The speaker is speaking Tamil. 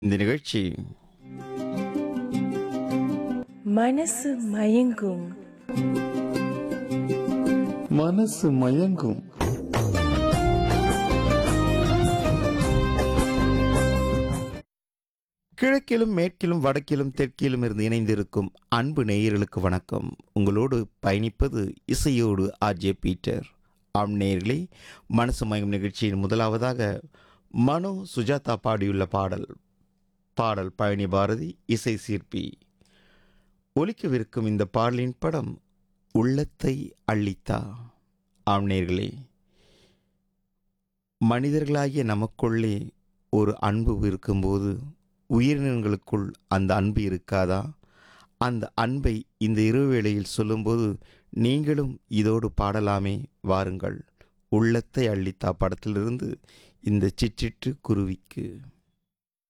இந்த நிகழ்ச்சி மனசு மயங்கும் மனசு மயங்கும் கிழக்கிலும் மேற்கிலும் வடக்கிலும் தெற்கிலும் இருந்து இணைந்திருக்கும் அன்பு நேயர்களுக்கு வணக்கம் உங்களோடு பயணிப்பது இசையோடு ஆர்ஜே பீட்டர் ஆம் நேயர்களே மனசு மயங்கும் நிகழ்ச்சியின் முதலாவதாக மனோ சுஜாதா பாடியுள்ள பாடல் பாடல் பழனி பாரதி இசை சிற்பி ஒலிக்கவிருக்கும் இந்த பாடலின் படம் உள்ளத்தை அள்ளித்தா ஆம் நேயர்களே மனிதர்களாகிய நமக்குள்ளே ஒரு அன்பு இருக்கும்போது உயிரினங்களுக்குள் அந்த அன்பு இருக்காதா அந்த அன்பை இந்த இருவேளையில் சொல்லும்போது நீங்களும் இதோடு பாடலாமே வாருங்கள் உள்ளத்தை அள்ளித்தா படத்திலிருந்து இந்த சிற்றிட்டு குருவிக்கு